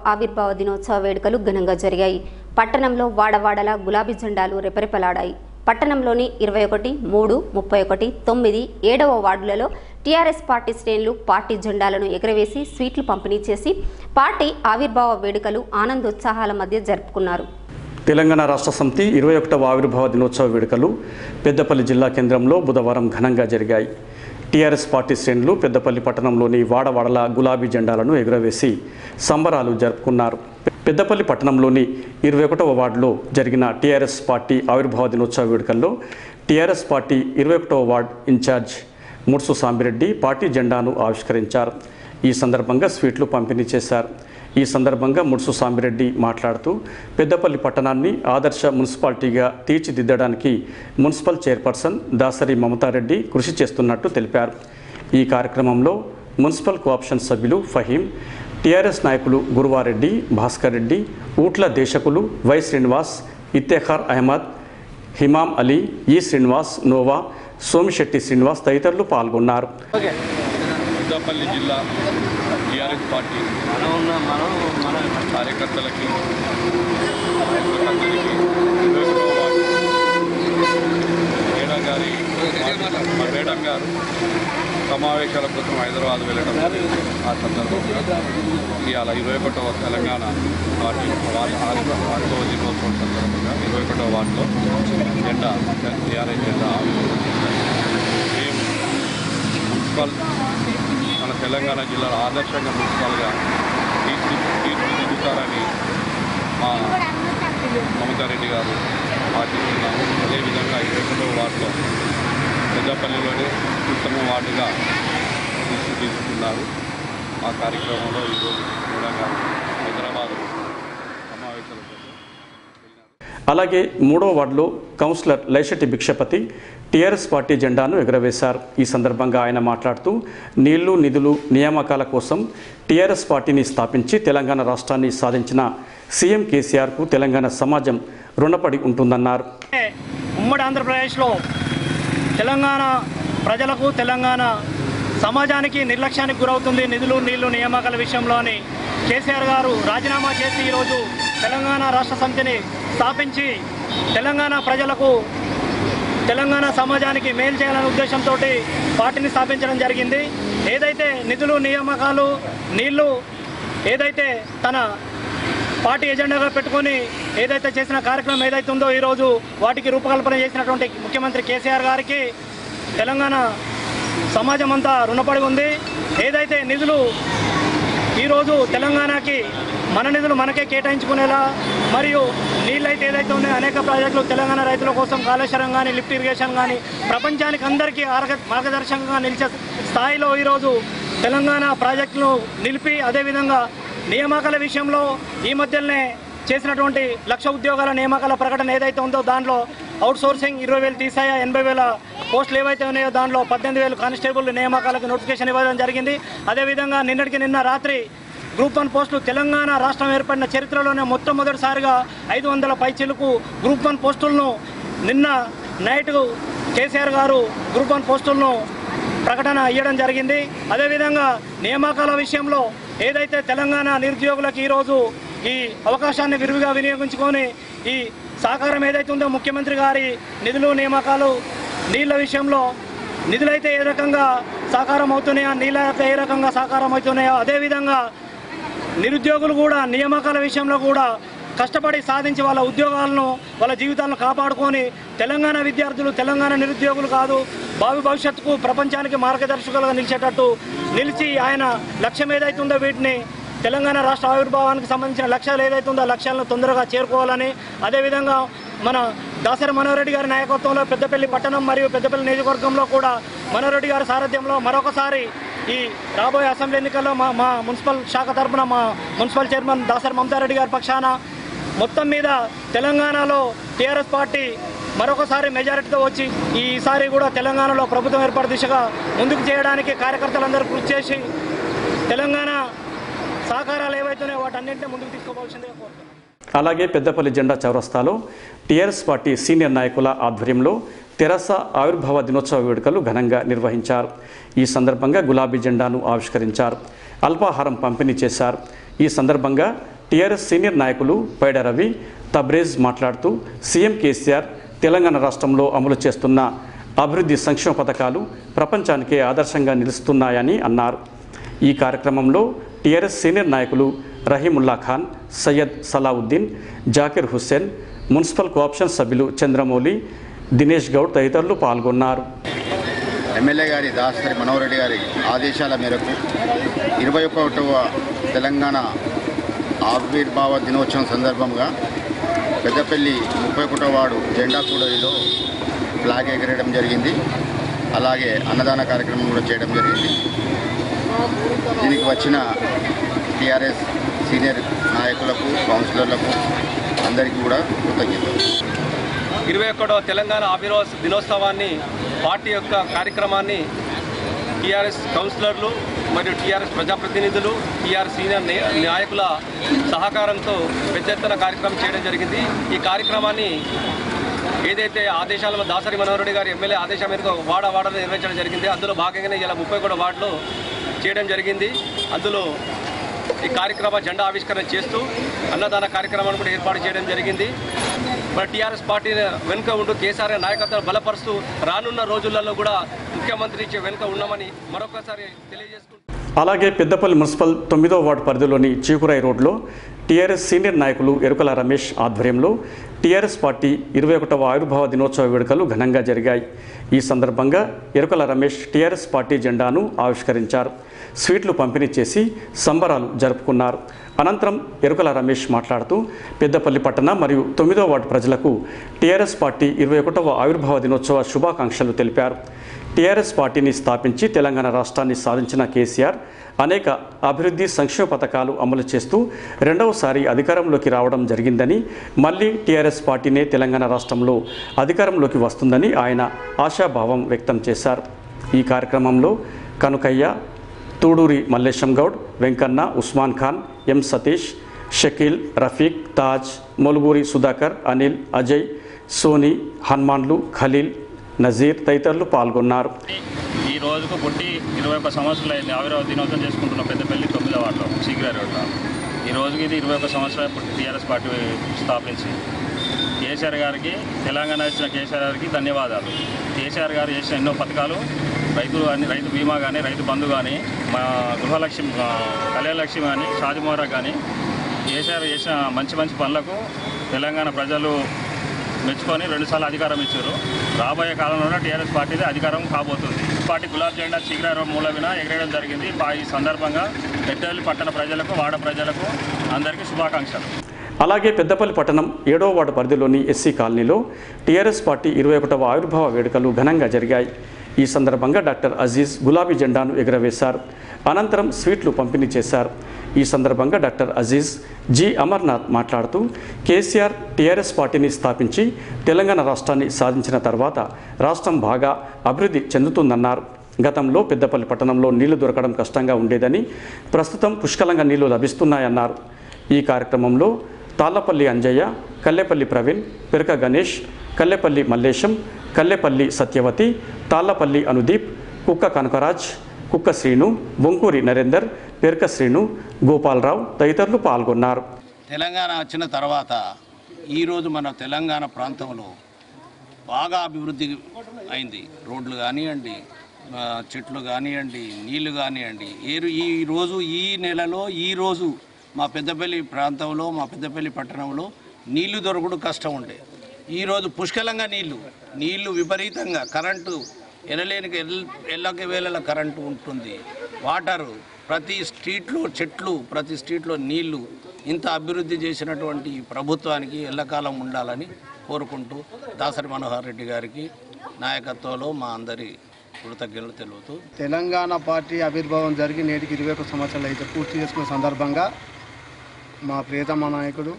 ఆవిర్భావ దినోత్సవ వేడుకలు ఘనంగా జరిగాయి పట్టణంలో వాడవాడల గులాబీ జెండాలు రెపరెపలాడాయి పట్టణంలోని ఇరవై ఒకటి మూడు ముప్పై ఒకటి తొమ్మిది ఏడవ వార్డులలో టీఆర్ఎస్ పార్టీ శ్రేణులు పార్టీ జెండాలను ఎగరవేసి స్వీట్లు పంపిణీ చేసి పార్టీ ఆవిర్భావ వేడుకలు ఆనందోత్సాహాల మధ్య జరుపుకున్నారు తెలంగాణ రాష్ట్ర సమితి ఇరవై ఒకటవ ఆవిర్భావ దినోత్సవ వేడుకలు పెద్దపల్లి జిల్లా కేంద్రంలో బుధవారం ఘనంగా జరిగాయి టీఆర్ఎస్ పార్టీ శ్రేణులు పెద్దపల్లి పట్టణంలోని వాడవాడల గులాబీ జెండాలను ఎగురవేసి సంబరాలు జరుపుకున్నారు పెద్దపల్లి పట్టణంలోని ఇరవై ఒకటవ వార్డులో జరిగిన టీఆర్ఎస్ పార్టీ ఆవిర్భావ దినోత్సవ వేడుకల్లో టీఆర్ఎస్ పార్టీ ఇరవై ఒకటవ ward incharge Mursu Sambireddy party జెండాను ఆవిష్కరించారు ఈ సందర్భంగా స్వీట్లు పంపిణీ చేశారు ఈ సందర్భంగా ముడుసు సాంబిరెడ్డి మాట్లాడుతూ పెద్దపల్లి పట్టణాన్ని ఆదర్శ మున్సిపాలిటీగా తీర్చిదిద్దడానికి మున్సిపల్ చైర్పర్సన్ దాసరి మమతారెడ్డి కృషి చేస్తున్నట్టు తెలిపారు ఈ కార్యక్రమంలో మున్సిపల్ కోఆప్షన్ సభ్యులు ఫహీం టీఆర్ఎస్ నాయకులు గురువారెడ్డి భాస్కర్ రెడ్డి ఊట్ల దేశకులు వై శ్రీనివాస్ ఇత్తేఖార్ అహ్మద్ హిమాం అలీ ఈ శ్రీనివాస్ నోవా సోమిశెట్టి శ్రీనివాస్ తదితరులు పాల్గొన్నారు పెద్దపల్లి జిల్లా టీఆర్ఎస్ పార్టీ కార్యకర్తలకి నాయకులందరికీ ఇరవై ఒకటవ వార్డు మేడం గారి మా మేడం గారు సమావేశాల కోసం హైదరాబాద్ వెళ్ళడం జరిగింది. ఆ సందర్భంగా ఇవాళ ఇరవై ఒకటవ తెలంగాణ పార్టీ వారి ఆరుగవ దినోత్సవం సందర్భంగా ఇరవై ఒకటవ వార్డులో జెండా టీఆర్ఎస్ జెండా ఆవిష్కరించారు. మేము మున్సిపల్ మన తెలంగాణ జిల్లాలో ఆదర్శంగా మున్సిపల్గా తీర్చి తీర్చిదిద్దుతారని మా మమతారెడ్డి గారు ఆశిస్తున్నాము అదేవిధంగా ఇరవై ఒకటో వార్డులో పెద్దపల్లిలోనే ఉత్తమ వార్డుగా తీర్చిదిద్దుతున్నారు ఆ కార్యక్రమంలో ఈరోజు కూడా హైదరాబాద్ సమావేశాల కోసం వెళ్ళినారు అలాగే మూడో వార్డులో councillor Laishetti Bhikshapathi TRS party జెండాను ఎగురవేశారు ఈ సందర్భంగా ఆయన మాట్లాడుతూ నీళ్లు నిధులు నియామకాల కోసం టీఆర్ఎస్ పార్టీని స్థాపించి తెలంగాణ రాష్ట్రాన్ని సాధించిన సీఎం కేసీఆర్కు తెలంగాణ సమాజం రుణపడి ఉంటుందన్నారు ఉమ్మడి ఆంధ్రప్రదేశ్లో తెలంగాణ ప్రజలకు తెలంగాణ సమాజానికి నిర్లక్ష్యానికి గురవుతుంది నిధులు నీళ్లు నియామకాల విషయంలో అని కేసీఆర్ గారు రాజీనామా చేసి ఈరోజు తెలంగాణ రాష్ట్ర సమితిని స్థాపించి తెలంగాణ ప్రజలకు తెలంగాణ సమాజానికి మేలు చేయాలనే ఉద్దేశంతో పార్టీని స్థాపించడం జరిగింది ఏదైతే నిధులు నియామకాలు నీళ్లు ఏదైతే తన పార్టీ ఎజెండాగా పెట్టుకొని ఏదైతే చేసిన కార్యక్రమం ఏదైతే ఉందో ఈరోజు వాటికి రూపకల్పన చేసినటువంటి ముఖ్యమంత్రి కేసీఆర్ గారికి తెలంగాణ సమాజం అంతా రుణపడి ఉంది ఏదైతే నిధులు ఈరోజు తెలంగాణకి మన నిధులు మనకే కేటాయించుకునేలా మరియు నీళ్ళైతే ఏదైతే ఉన్నాయో అనేక ప్రాజెక్టులు తెలంగాణ రైతుల కోసం కాళేశ్వరం కానీ లిఫ్ట్ ఇరిగేషన్ కానీ ప్రపంచానికి అందరికీ ఆర్గ మార్గదర్శకంగా నిలిచే స్థాయిలో ఈరోజు తెలంగాణ ప్రాజెక్టులు నిలిపి అదేవిధంగా నియామకాల విషయంలో ఈ మధ్యలోనే చేసినటువంటి లక్ష ఉద్యోగాల నియామకాల ప్రకటన ఏదైతే ఉందో దాంట్లో అవుట్ సోర్సింగ్ ఇరవై వేలు తీసాయా ఎనభై వేల పోస్టులు ఏవైతే ఉన్నాయో దాంట్లో పద్దెనిమిది వేలు కానిస్టేబుల్ నియామకాలకు నోటిఫికేషన్ ఇవ్వడం జరిగింది అదేవిధంగా నిన్నటికి నిన్న రాత్రి గ్రూప్ వన్ పోస్టులు తెలంగాణ రాష్ట్రం ఏర్పడిన చరిత్రలోనే మొట్టమొదటిసారిగా ఐదు వందల పైచీలకు గ్రూప్ వన్ పోస్టులను నిన్న నైట్ కేసీఆర్ గారు గ్రూప్ వన్ పోస్టులను ప్రకటన ఇవ్వడం జరిగింది అదేవిధంగా నియామకాల విషయంలో ఏదైతే తెలంగాణ నిరుద్యోగులకు ఈరోజు ఈ అవకాశాన్ని విరివిగా వినియోగించుకొని ఈ సహకారం ఏదైతే ఉందో ముఖ్యమంత్రి గారి నిధులు నియామకాలు నీళ్ళ విషయంలో నిధులైతే ఏ రకంగా సాకారం అవుతున్నాయో నీళ్ళైతే ఏ రకంగా సాకారం అవుతున్నాయో అదేవిధంగా నిరుద్యోగులు కూడా నియామకాల విషయంలో కూడా కష్టపడి సాధించి వాళ్ళ ఉద్యోగాలను వాళ్ళ జీవితాలను కాపాడుకొని తెలంగాణ విద్యార్థులు తెలంగాణ నిరుద్యోగులు కాదు భావి భవిష్యత్తుకు ప్రపంచానికి మార్గదర్శకులుగా నిలిచేటట్టు నిలిచి ఆయన లక్ష్యం ఏదైతే ఉందో వీటిని తెలంగాణ రాష్ట్ర ఆవిర్భావానికి సంబంధించిన లక్ష్యాలు ఏదైతే ఉందో ఆ లక్ష్యాలను తొందరగా చేరుకోవాలని అదేవిధంగా మన దాసరి మనోహరెడ్డి గారి నాయకత్వంలో పెద్దపల్లి పట్టణం మరియు పెద్దపల్లి నియోజకవర్గంలో కూడా మనోహరెడ్డి గారి సారథ్యంలో మరొకసారి ఈ రాబోయే అసెంబ్లీ ఎన్నికల్లో మా మా మున్సిపల్ శాఖ తరపున మా మున్సిపల్ చైర్మన్ దాసరి మమతారెడ్డి గారి పక్షాన మొత్తం మీద తెలంగాణలో టీఆర్ఎస్ పార్టీ మరొకసారి మెజారిటీతో వచ్చి ఈసారి కూడా తెలంగాణలో ప్రభుత్వం ఏర్పాటు దిశగా ముందుకు చేయడానికి కార్యకర్తలందరూ కృషి చేసి తెలంగాణ సహకారాలు ఏవైతున్నాయో వాటన్నింటినీ ముందుకు తీసుకోవాల్సిందిగా కోరుతున్నాను అలాగే పెద్దపల్లి జెండా చౌరస్తాలో టీఆర్ఎస్ పార్టీ సీనియర్ నాయకుల ఆధ్వర్యంలో తెరస ఆవిర్భావ దినోత్సవ వేడుకలు ఘనంగా నిర్వహించారు ఈ సందర్భంగా గులాబీ జెండాను ఆవిష్కరించారు అల్పాహారం పంపిణీ చేశారు ఈ సందర్భంగా టీఆర్ఎస్ సీనియర్ నాయకులు పైడ రవి తబ్రేజ్ మాట్లాడుతూ సీఎం కేసీఆర్ తెలంగాణ రాష్ట్రంలో అమలు చేస్తున్న అభివృద్ధి సంక్షేమ పథకాలు ప్రపంచానికే ఆదర్శంగా నిలుస్తున్నాయని అన్నారు ఈ కార్యక్రమంలో టీఆర్ఎస్ సీనియర్ నాయకులు రహీముల్లా ఖాన్ సయ్యద్ సలావుద్దీన్ జాకిర్ హుస్సేన్ మున్సిపల్ కోఆప్షన్ సభ్యులు చంద్రమౌళి దినేష్ గౌడ్ తదితరులు పాల్గొన్నారు ఎమ్మెల్యే గారి దాసరి మనోహర్ రెడ్డి గారి ఆదేశాల మేరకు ఇరవై ఒకటవ తెలంగాణ ఆవిర్భావ దినోత్సవం సందర్భంగా పెద్దపల్లి ముప్పై ఒకటో వార్డు జెండా కూడలిలో ఫ్లాగ్ ఎగరేయడం జరిగింది అలాగే అన్నదాన కార్యక్రమం కూడా చేయడం జరిగింది దీనికి వచ్చిన టీఆర్ఎస్ సీనియర్ నాయకులకు కౌన్సిలర్లకు అందరికీ కూడా కృతజ్ఞతలు ఇరవై ఒకటవ తెలంగాణ ఆవిర్భావ దినోత్సవాన్ని పార్టీ యొక్క కార్యక్రమాన్ని టీఆర్ఎస్ కౌన్సిలర్లు మరియు టీఆర్ఎస్ ప్రజాప్రతినిధులు టీఆర్ఎస్ సీనియర్ నే- నాయకుల సహకారంతో పెద్ద ఎత్తున కార్యక్రమం చేయడం జరిగింది ఈ కార్యక్రమాన్ని ఏదైతే ఆదేశాల దాసరి మనోహర్ రెడ్డి గారి ఎమ్మెల్యే ఆదేశం మేరకు వాడ వాడలో నిర్వహించడం జరిగింది అందులో భాగంగానే ఇలా ముప్పై కూడా వార్డులో చేయడం జరిగింది అందులో ఈ కార్యక్రమ జెండా ఆవిష్కరణ చేస్తూ అన్నదాన కార్యక్రమాన్ని కూడా ఏర్పాటు చేయడం జరిగింది మరి టీఆర్ఎస్ పార్టీ వెనుక ఉంటూ కేసీఆర్ నాయకత్వం బలపరుస్తూ రానున్న రోజులలో కూడా ముఖ్యమంత్రి ఇచ్చే వెనుక ఉన్నామని మరొకసారి తెలియజేసుకుంటూ అలాగే పెద్దపల్లి మున్సిపల్ తొమ్మిదో వార్డు పరిధిలోని చీకురాయి రోడ్లో టీఆర్ఎస్ సీనియర్ నాయకులు ఎరుకల రమేష్ ఆధ్వర్యంలో టీఆర్ఎస్ పార్టీ ఇరవై ఒకటవ ఆవిర్భావ దినోత్సవ వేడుకలు ఘనంగా జరిగాయి ఈ సందర్భంగా ఎరుకల రమేష్ టీఆర్ఎస్ పార్టీ జెండాను ఆవిష్కరించారు స్వీట్లు పంపిణీ చేసి సంబరాలు జరుపుకున్నారు అనంతరం ఎరుకల రమేష్ మాట్లాడుతూ పెద్దపల్లి పట్టణ మరియు తొమ్మిదో వార్డు ప్రజలకు టీఆర్ఎస్ పార్టీ ఇరవై ఒకటవ ఆవిర్భావ దినోత్సవ శుభాకాంక్షలు తెలిపారు టీఆర్ఎస్ పార్టీని స్థాపించి తెలంగాణ రాష్ట్రాన్ని సాధించిన కేసీఆర్ అనేక అభివృద్ధి సంక్షేమ పథకాలు అమలు చేస్తూ రెండవసారి అధికారంలోకి రావడం జరిగిందని మళ్ళీ టీఆర్ఎస్ పార్టీనే తెలంగాణ రాష్ట్రంలో అధికారంలోకి వస్తుందని ఆయన ఆశాభావం వ్యక్తం చేశారు ఈ కార్యక్రమంలో కనుకయ్య తూడూరి మల్లేశం గౌడ్ వెంకన్న ఉస్మాన్ ఖాన్ ఎం సతీష్ షకీల్ రఫీక్ తాజ్ మొలుగూరి సుధాకర్ అనిల్ అజయ్ సోని హనుమాన్లు ఖలీల్ నజీర్ తదితరులు పాల్గొన్నారు ఈ రోజుకు పుట్టి ఇరవై ఒక్క సంవత్సరాలు అయింది ఆవిర్భావ దినోత్సవం చేసుకుంటున్న పెద్దపల్లి తొమ్మిదో వార్డులో శీఘ్ర రోడ్లో ఈ రోజుకి ఇది ఇరవై ఒక్క సంవత్సరాలు పుట్టి టీఆర్ఎస్ పార్టీ స్థాపించి కేసీఆర్ గారికి తెలంగాణ ఇచ్చిన కేసీఆర్ గారికి ధన్యవాదాలు కేసీఆర్ గారు చేసిన ఎన్నో పథకాలు రైతులు కానీ రైతు బీమా కానీ రైతు బంధు కానీ మా గృహలక్ష్మి ఆ, కళ్యాణ లక్ష్మి కానీ షాదిమోహరా కానీ కేసీఆర్ చేసిన మంచి మంచి పనులకు తెలంగాణ ప్రజలు మెచ్చుకొని రెండుసార్లు అధికారం ఇచ్చారు రాబోయే కాలంలో టీఆర్ఎస్ పార్టీదే అధికారం కాబోతుంది పార్టీ గులాబ్ జెండా చిగిరారో మూలవిన ఎగరేయడం జరిగింది పా- ఈ సందర్భంగా పెద్దపల్లి పట్టణ ప్రజలకు వాడ ప్రజలకు అందరికీ శుభాకాంక్షలు అలాగే పెద్దపల్లి పట్టణం ఏడో వార్డు పరిధిలోని ఎస్సీ కాలనీలో టీఆర్ఎస్ పార్టీ ఇరవై ఒకటవ ఆవిర్భావ వేడుకలు ఘనంగా జరిగాయి ఈ సందర్భంగా డాక్టర్ అజీజ్ గులాబీ జెండాను ఎగురవేశారు అనంతరం స్వీట్లు పంపిణీ చేశారు ఈ సందర్భంగా డాక్టర్ అజీజ్ జి అమర్నాథ్ మాట్లాడుతూ కేసీఆర్ టీఆర్ఎస్ పార్టీని స్థాపించి తెలంగాణ రాష్ట్రాన్ని సాధించిన తర్వాత రాష్ట్రం బాగా అభివృద్ధి చెందుతుందన్నారు గతంలో పెద్దపల్లి పట్టణంలో నీళ్లు దొరకడం కష్టంగా ఉండేదని ప్రస్తుతం పుష్కలంగా నీళ్లు లభిస్తున్నాయన్నారు ఈ కార్యక్రమంలో తాళ్లపల్లి అంజయ్య కల్లెపల్లి ప్రవీణ్ పిరక గణేష్ కల్లెపల్లి మల్లేశం కల్లెపల్లి సత్యవతి తాళ్లపల్లి అనుదీప్ కుక్క కనకరాజ్ కుక్క శ్రీను బొంకూరి నరేందర్ పిరక శ్రీను గోపాలరావు తదితరులు పాల్గొన్నారు తెలంగాణ వచ్చిన తర్వాత ఈరోజు మన తెలంగాణ ప్రాంతంలో బాగా అభివృద్ధి అయింది రోడ్లు కానివ్వండి ఆ, చెట్లు కానివ్వండి నీళ్లు కానివ్వండి ఏ రో- ఈ రోజు ఈ నెలలో ఈ రోజు మా పెద్దపల్లి ప్రాంతంలో మా పెద్దపల్లి పట్టణంలో నీళ్లు దొరకడం కష్టం ఉండే ఈరోజు పుష్కలంగా నీళ్లు నీళ్లు విపరీతంగా కరెంటు ఎనలేనికి ఎల్- ఎల్లకి వేళల కరెంటు ఉంటుంది వాటరు ప్రతి స్ట్రీట్లో చెట్లు ప్రతి స్ట్రీట్లో నీళ్లు ఇంత అభివృద్ధి చేసినటువంటి ఈ ప్రభుత్వానికి ఎల్లకాలం ఉండాలని కోరుకుంటూ దాసరి మనోహర్ రెడ్డి గారికి నాయకత్వంలో మా అందరి కృతజ్ఞతలు తెలుపుతూ తెలంగాణ పార్టీ ఆవిర్భావం జరిగి నేటికి ఇరవై ఒక సంవత్సరాలు అయితే పూర్తి చేసుకున్న సందర్భంగా మా ప్రియతమ నాయకుడు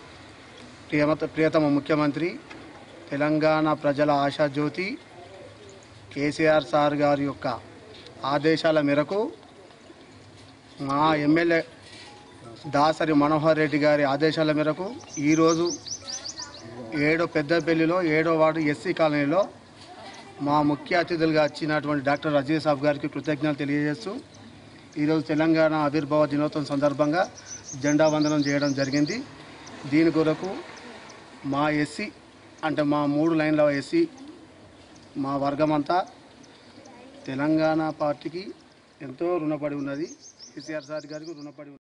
ప్రియమత ప్రియతమ ముఖ్యమంత్రి తెలంగాణ ప్రజల ఆశాజ్యోతి కేసీఆర్ సార్ గారి యొక్క ఆదేశాల మేరకు మా ఎమ్మెల్యే దాసరి మనోహర్ రెడ్డి గారి ఆదేశాల మేరకు ఈరోజు ఏడో పెద్దపల్లిలో ఏడో వార్డు ఎస్సీ కాలనీలో మా ముఖ్య అతిథులుగా వచ్చినటువంటి డాక్టర్ అజీజ్ సాబ్ గారికి కృతజ్ఞతలు తెలియజేస్తూ ఈరోజు తెలంగాణ ఆవిర్భావ దినోత్సవం సందర్భంగా జెండా వందనం చేయడం జరిగింది దీని కొరకు మా ఎస్సీ అంటే మా మూడు లైన్ల ఎస్సీ మా వర్గం అంతా తెలంగాణ పార్టీకి ఎంతో రుణపడి ఉన్నది కేసీఆర్ సార్ గారికి రుణపడి ఉన్నది